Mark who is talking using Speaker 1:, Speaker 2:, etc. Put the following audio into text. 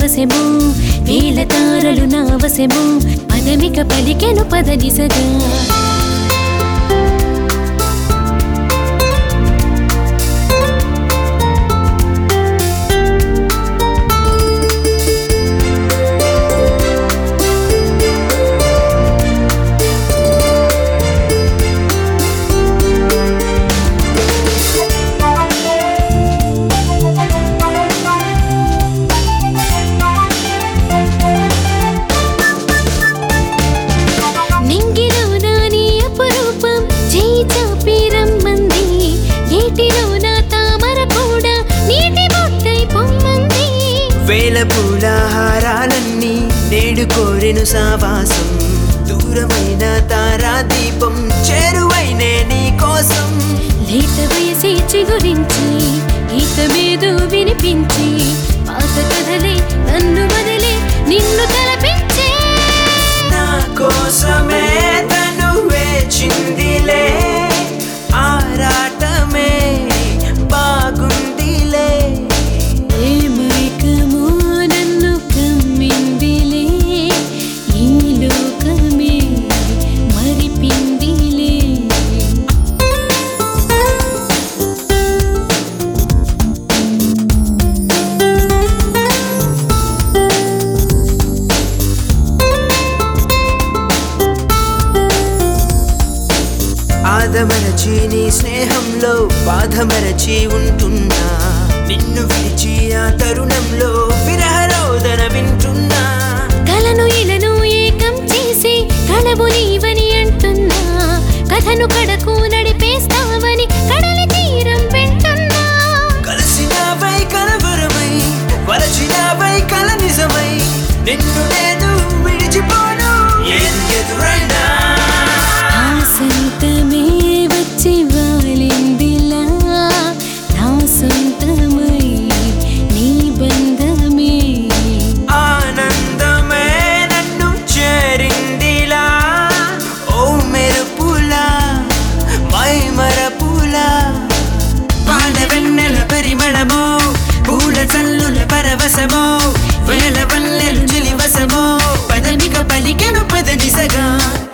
Speaker 1: పరవశము వేల తారలు నా వశము పదమిక పలికెను పదనిసగా నింగిలో నాని అపురూపం చేయి చాపి రమ్మంది నీటిలో నా తామర కూడా నీటి బొట్టై పొమ్మంది
Speaker 2: వేల పూల హారాలన్నీ నేడు కోరెను సావాసం దూరమైన తారా దీపం చేరువైనే నీ కోసం
Speaker 1: లేత వయసే చిగురించి ఈత మీద వినిపించి పాత కథలే నన్ను వదిలే నిన్ను తలపించే
Speaker 2: నా కోసమే తను వేచిందిలే ఆరాటమే బాగుందిలే
Speaker 1: ఏమైకమో నన్ను కమ్మిందిలే ఈ లోకమే మరిపిందిలే
Speaker 2: ఆదమరచి నీ స్నేహంలో బాధమరచి ఉంటున్నా నిన్ను విడిచి ఆ తరుణంలో విరహరోదన వింటున్నా
Speaker 1: కలను ఇలను ఏకం చేసి కలవు నీవని అంటున్నా కథను కడకు నడిపేస్తావని కడలి తీరం వింటున్నా
Speaker 2: కలిసినవై కలవరమై వలచినవై కల నిజమై నిన్ను నేను విడిచిపోను ఏది ఎదురైనా
Speaker 1: ఆ సంతమే వచ్చి వాలిందిలా నా సొంతమై నీ బంధమే
Speaker 2: ఆనందమే నన్ను చేరిందిలా ఓ మెరుపులా మై మరపులా పాల వెన్నెల పరిమళమో పూల చల్లుల పరవశమో వేల వల్లెలు చిలివసమో పదమిక పలికెను పద దిశగా